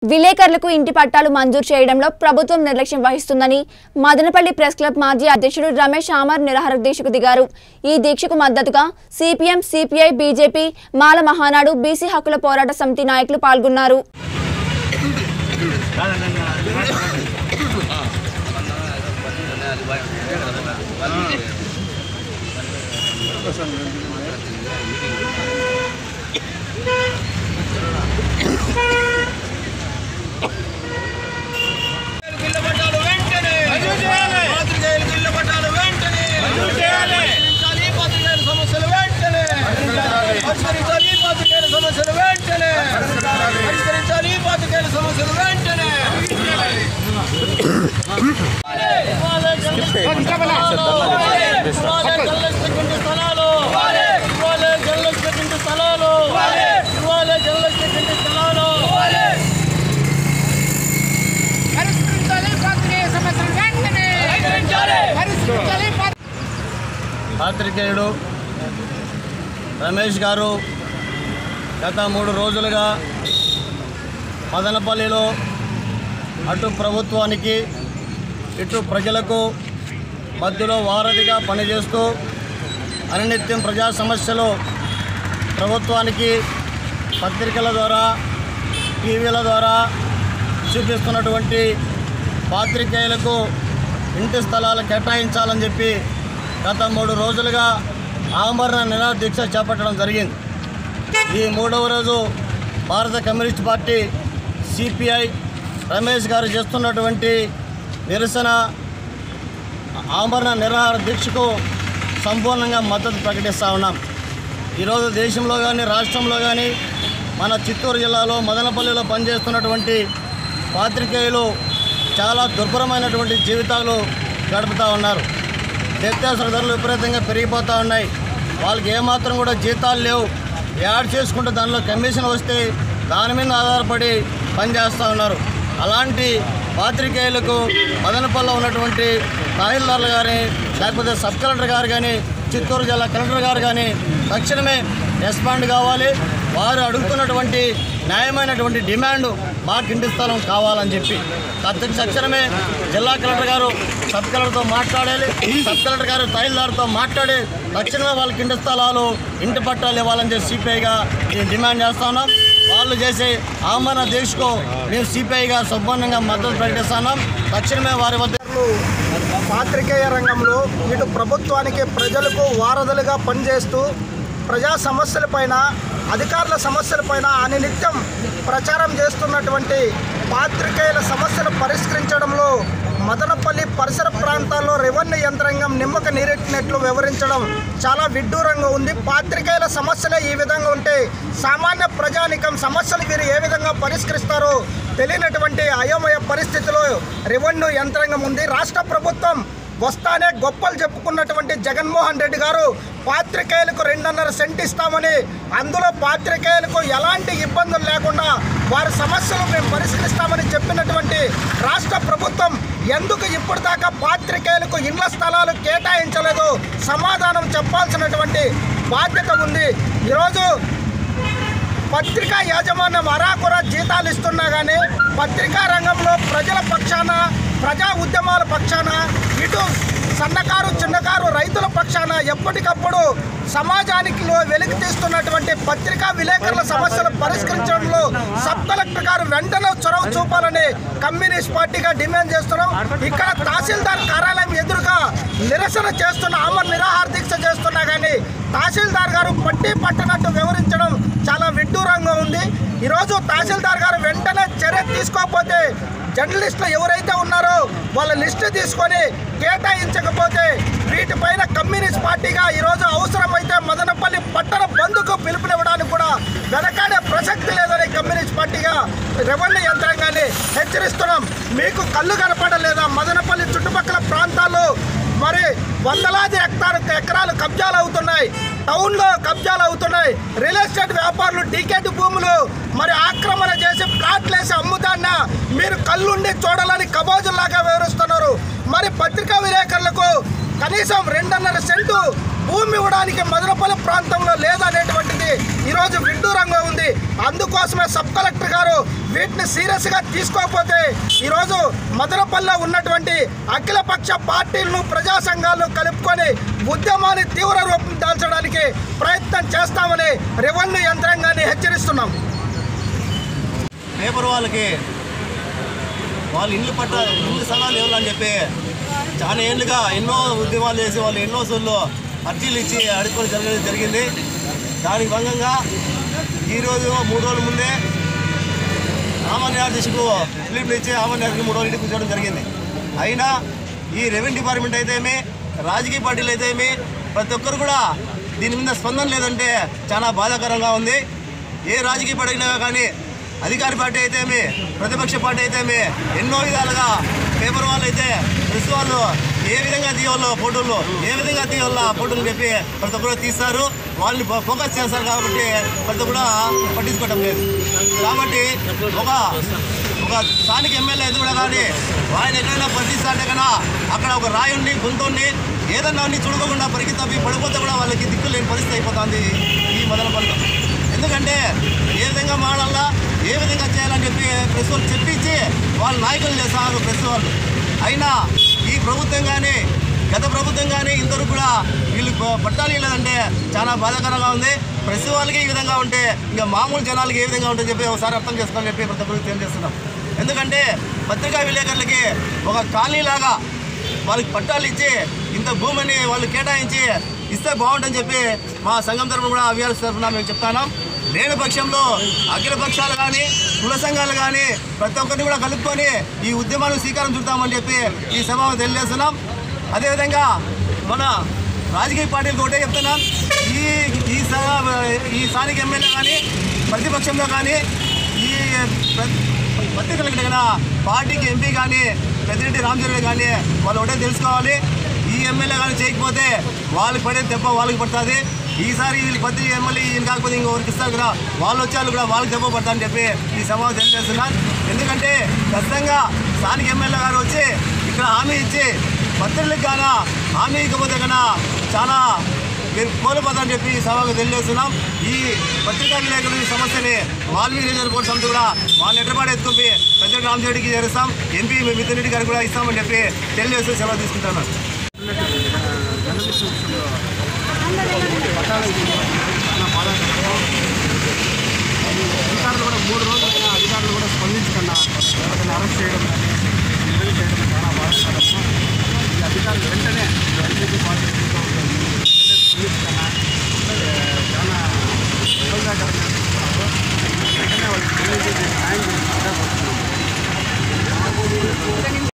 విలేకరులకు ఇంటి పట్టాలు మంజూరు చేయడంలో ప్రభుత్వం నిర్లక్ష్యం వహిస్తుందని మదనపల్లి ప్రెస్ క్లబ్ మాజీ అధ్యక్షుడు రమేష్ ఆమర్ నిరాహార దీక్షకు దిగారు ఈ దీక్షకు మద్దతుగా CPM CPI BJP Mala Mahanadu BC హక్కుల పోరాట సమితి నాయకులు పాల్గొన్నారు ఇళ్ళ పట్టాలు వెంటనే పాత్రికేయులకు ఇళ్ళ పట్టాలు వెంటనే పరిష్కరించాలి పాత్రికేయుల సమస్యలు వెంటనే పరిష్కరించాలి పాత్రికేయుల సమస్యలు వెంటనే పరిష్కరించాలి పాత్రికేయుల సమస్యలు వెంటనే ఇవ్వాలి జర్నలిస్టులకు స్థలాలు ఇవ్వాలి జర్నలిస్టులకు స్థలాలు ఇవ్వాలి జర్నలిస్టులకు స్థలాలు పరిష్కరించాలి పాత్రికేయ సమస్యలు వెంటనే పరిష్కరించాలి పాత్రికేయ పాత్రికేయుడు రమేష్ గారు గత మూడు రోజులుగా మదనపల్లిలో అటు ప్రభుత్వానికి ఇటు ప్రజలకు మధ్యలో వారధిగా పనిచేస్తూ అనునిత్యం ప్రజా సమస్యలు ప్రభుత్వానికి పత్రికల ద్వారా టీవీల ద్వారా చూపిస్తున్నటువంటి పాత్రికేయులకు ఇంటి స్థలాలు కేటాయించాలని చెప్పి గత మూడు రోజులుగా ఆమరణ నిరాహార దీక్ష చేపట్టడం జరిగింది ఈ మూడవ రోజు భారత కమ్యూనిస్ట్ పార్టీ సిపిఐ రమేష్ గారు చేస్తున్నటువంటి నిరసన ఆమరణ నిరాహార దీక్షకు సంపూర్ణంగా మద్దతు ప్రకటిస్తూ ఉన్నాం ఈరోజు దేశంలో కానీ రాష్ట్రంలో కానీ మన చిత్తూరు జిల్లాలో మదనపల్లిలో పనిచేస్తున్నటువంటి పాత్రికేయులు చాలా దుర్భరమైనటువంటి జీవితాలు గడుపుతూ ఉన్నారు నిత్యావసర ధరలు విపరీతంగా పెరిగిపోతూ ఉన్నాయి వాళ్ళకి ఏమాత్రం కూడా జీతాలు లేవు యాడ్ చేసుకుంటే దానిలో కమిషన్ వస్తే దాని మీద ఆధారపడి పనిచేస్తూ ఉన్నారు అలాంటి పాత్రికేయులకు మదనపల్లిలో ఉన్నటువంటి తహసీల్దార్లు కానీ లేకపోతే సబ్ కలెక్టర్ గారు కానీ చిత్తూరు జిల్లా కలెక్టర్ గారు కానీ తక్షణమే రెస్పాండ్ కావాలి వారు అడుగుతున్నటువంటి న్యాయమైనటువంటి డిమాండ్ మాకు ఇంటి స్థలం కావాలని చెప్పి తక్ష- తక్షణమే జిల్లా కలెక్టర్ గారు సబ్ కలెక్టర్తో మాట్లాడాలి సబ్ కలెక్టర్ గారు తహసీల్దార్తో మాట్లాడి తక్షణమే వాళ్ళకి ఇంటి స్థలాలు ఇంటి పట్టాలు ఇవ్వాలని చెప్పి సిపిఐగా మేము డిమాండ్ చేస్తా ఉన్నాం వాళ్ళు చేసే ఆమరణ దీక్షకు మేము సిపిఐగా సంపూర్ణంగా మద్దతు ప్రకటిస్తున్నాం తక్షణమే వారి వద్ద పాత్రికేయ రంగంలో ఇటు ప్రభుత్వానికి ప్రజలకు వారధులుగా పనిచేస్తూ ప్రజా సమస్యలపైన అధికారుల సమస్యలపైన అనినిత్యం ప్రచారం చేస్తున్నటువంటి పాత్రికేయుల సమస్యలు పరిష్కరించడంలో మదనపల్లి పరిసర ప్రాంతాల్లో రెవెన్యూ యంత్రాంగం నిమ్మక నీరెట్టినట్లు వివరించడం చాలా విడ్డూరంగా ఉంది పాత్రికేయుల సమస్యలే ఈ విధంగా ఉంటే సామాన్య ప్రజానికం సమస్యలు వీరు ఏ విధంగా పరిష్కరిస్తారో తెలియనటువంటి అయోమయ పరిస్థితిలో రెవెన్యూ యంత్రాంగం ఉంది రాష్ట్ర ప్రభుత్వం వస్తానే గొప్పలు చెప్పుకున్నటువంటి జగన్మోహన్ రెడ్డి గారు పాత్రికేయులకు రెండున్నర సెంట్ ఇస్తామని అందులో పాత్రికేయులకు ఎలాంటి ఇబ్బందులు లేకుండా వారి సమస్యలు మేము పరిష్కరిస్తామని చెప్పినటువంటి రాష్ట్ర ప్రభుత్వం ఎందుకు ఇప్పటిదాకా పాత్రికేయులకు ఇండ్ల స్థలాలు కేటాయించలేదు సమాధానం చెప్పాల్సినటువంటి బాధ్యత ఉంది ఈరోజు పత్రికా యాజమాన్యం అరాకుర జీతాలు ఇస్తున్నా కానీ పత్రికా రంగంలో ప్రజల పక్షాన ప్రజా ఉద్యమాల పక్షాన ఇటు సన్నకారు చిన్నకారు రైతుల పక్షాన ఎప్పటికప్పుడు సమాజానికి వెలికి తీస్తున్నటువంటి పత్రికా విలేకరుల సమస్యలు పరిష్కరించడంలో సబ్ కలెక్టర్ గారు వెంటనే చొరవ చూపాలని కమ్యూనిస్ట్ పార్టీగా డిమాండ్ చేస్తున్నాం ఇక్కడ తహసీల్దార్ కార్యాలయం ఎదురుగా నిరసన చేస్తున్న అమర్ నిరాహార దీక్ష చేస్తున్నా కానీ తహసీల్దార్ గారు పట్టి పట్టనట్టు వివరించడం చాలా విడ్డూరంగా ఉంది ఈరోజు తహసీల్దార్ గారు వెంటనే చర్య తీసుకోకపోతే జర్నలిస్టులు ఎవరైతే ఉన్నారో వాళ్ళ లిస్టు తీసుకొని కేటాయించకపోతే వీటిపైన కమ్యూనిస్ట్ పార్టీగా ఈరోజు అవసరమైతే మదనపల్లి పట్టణ బంధుకు పిలుపునివ్వడానికి కూడా వెనకాడే ప్రసక్తి లేదని కమ్యూనిస్ట్ పార్టీగా రెవెన్యూ యంత్రాంగాన్ని హెచ్చరిస్తున్నాం మీకు కళ్ళు కనపడలేదా మదనపల్లి చుట్టుపక్కల ప్రాంతాల్లో మరి వందలాది హెక్టార్ ఎకరాలు కబ్జాలు అవుతున్నాయి టౌన్లో కబ్జాలు అవుతున్నాయి రియల్ ఎస్టేట్ వ్యాపారులు టికెట్ భూములు మరి ఆక్రమణ చేసి ప్లాట్లు వేసి అమ్ముతాన్న మీరు కళ్ళుండి చూడాలని కబోజుల్లాగా వివరిస్తున్నారు మరి పత్రికా విలేకరులకు కనీసం రెండున్నర సెంటు భూమి ఇవ్వడానికి మదనపల్లి ప్రాంతంలో లేదనేటువంటిది ఈరోజు విడ్డూరంగా ఉంది అందుకోసమే సబ్ కలెక్టర్ గారు వీటిని సీరియస్గా తీసుకోకపోతే ఈరోజు మదనపల్లిలో ఉన్నటువంటి అఖిలపక్ష పార్టీలను ప్రజా సంఘాలను కలుపుకొని ఉద్యమాన్ని తీవ్ర రూపం దాల్చడానికి ప్రయత్నం చేస్తామని రెవెన్యూ యంత్రాంగాన్ని హెచ్చరిస్తున్నాం పేపర్ వాళ్ళకి వాళ్ళు ఇల్లు పట్ట ఇల్లు స్థలాలు ఇవ్వాలని చెప్పి చాలా ఏళ్ళుగా ఎన్నో ఉద్యమాలు చేసి వాళ్ళు ఎన్నో సోళ్ళు అర్జీలు ఇచ్చి అడుక్కొని జరగడం జరిగింది దానికి భంగంగా ఈరోజు మూడు రోజుల ముందే ఆమన్యాధీశకు ఫిలింలు ఇచ్చి ఆమన్యాధికి మూడు రోజులు ఇంటికి కూర్చోవడం జరిగింది అయినా ఈ రెవెన్యూ డిపార్ట్మెంట్ అయితే ఏమి రాజకీయ పార్టీలు అయితే ఏమి ప్రతి ఒక్కరు కూడా దీని మీద స్పందన లేదంటే చాలా బాధాకరంగా ఉంది ఏ రాజకీయ పార్టీ అయినా కానీ అధికార పార్టీ అయితే ఏమి ప్రతిపక్ష పార్టీ అయితే ఏమి ఎన్నో విధాలుగా పేపర్ వాళ్ళు అయితే ప్రెస్ వాళ్ళు ఏ విధంగా తీయాలో ఫోటోలు ఏ విధంగా తీయాలో ఫోటోలు చెప్పి ప్రతి ఒక్కరు తీస్తారు వాళ్ళని ఫో- ఫోకస్ చేస్తారు కాబట్టి ప్రతి ఒక్కరు పట్టించుకోవడం లేదు కాబట్టి ఒక ఒక స్థానిక ఎమ్మెల్యే అయితే కూడా కానీ ఆయన ఎక్కడైనా ప్రతిస్తాంటే కన్నా అక్కడ ఒక రాయుడిని గుంతుని ఏదన్నా అన్ని చూడకుండా పరిగి తప్పి పడిపోతే కూడా వాళ్ళకి దిక్కు లేని పరిస్థితి అయిపోతుంది ఈ మొదల పనులు ఎందుకంటే ఏ విధంగా మాడాలా ఏ విధంగా చేయాలని చెప్పి ప్రెస్ వాళ్ళు చెప్పించి వాళ్ళ నాయకులు చేస్తారు ప్రెస్ వాళ్ళు అయినా ఈ ప్రభుత్వం కానీ గత ప్రభుత్వం కానీ ఇంతవరకు కూడా వీళ్ళు ప- పట్టాలు లేదంటే చాలా బాధాకరంగా ఉంది ప్రెస్ వాళ్ళకి ఈ విధంగా ఉంటే ఇంకా మామూలు జనాలకి ఏ విధంగా ఉంటుందని చెప్పి ఒకసారి అర్థం చేసుకోవాలని చెప్పి ప్రతి ఒక్కరికి తెలియజేస్తున్నాం ఎందుకంటే పత్రికా విలేకరులకి ఒక కాలనీ లాగా వాళ్ళకి పట్టాలు ఇచ్చి ఇంత భూమిని వాళ్ళు కేటాయించి ఇస్తే బాగుంటుందని చెప్పి మా సంఘం తరఫున కూడా అవియాల్సి తరఫున మేము చెప్తాను లేని పక్షంలో అఖిల పక్షాలు కానీ కుల సంఘాలు కానీ ప్రతి ఒక్కరిని కూడా కలుపుకొని ఈ ఉద్యమానికి శ్రీకారం చుడతామని చెప్పి ఈ సభ తెలియజేస్తున్నాం అదేవిధంగా మన రాజకీయ పార్టీలకు ఒకటే చెప్తున్నాం ఈ ఈ సభ ఈ స్థానిక ఎమ్మెల్యే కానీ ప్రతిపక్షంలో కానీ ఈ ప్ర- పత్రికలకు దగ్గర పార్టీకి ఎంపీ కానీ పెద్దిరెడ్డి రామచంద్రుడు కానీ వాళ్ళు ఒకటే తెలుసుకోవాలి ఈ ఎమ్మెల్యే కానీ చేయకపోతే వాళ్ళకి పడే దెబ్బ వాళ్ళకి పడుతుంది ఈసారి వీళ్ళకి పత్రిక ఎమ్మెల్యే ఈయన కాకపోతే ఇంకొకరికి ఇస్తారు కదా వాళ్ళు వచ్చారు కూడా వాళ్ళకి దెబ్బ పడతారని చెప్పి ఈ సమావేశం తెలియజేస్తున్నాను ఎందుకంటే ఖచ్చితంగా స్థానిక ఎమ్మెల్యే గారు వచ్చి ఇక్కడ హామీ ఇచ్చి పత్రికలకు గాన హామీ ఇకపోతే కన్నా చాలా మీరు కోల్పోతారని చెప్పి ఈ సభకు తెలియజేస్తున్నాం ఈ పత్రికా విలేకరుల ఈ సమస్యని వాల్మీకి నియోజకవర్గ సమితి కూడా వాళ్ళ ఎట్లపాటు ఎత్తుకుని పెద్ద రామచెడ్డికి చేరుస్తాం ఎంపీ మిథున్ రెడ్డి గారికి కూడా ఇస్తామని చెప్పి తెలియజేస్తూ సెలవు తీసుకుంటున్నాను అధికారులు కూడా మూడు రోజులైనా అధికారులు కూడా స్పందించకుండా ఎవరికైనా అరెస్ట్ చేయడం కానీ రిలీవ్ చేయడం చాలా బాధాకరము ఈ అధికారులు వెంటనే వైసీపీ పార్టీ వెంటనే స్పందించకుండా ఏ, చాలా ఇబ్బందికరంగా చూస్తున్నారు వెంటనే వాళ్ళకి స్పందించి న్యాయం చేయాలని కోరుతున్నాము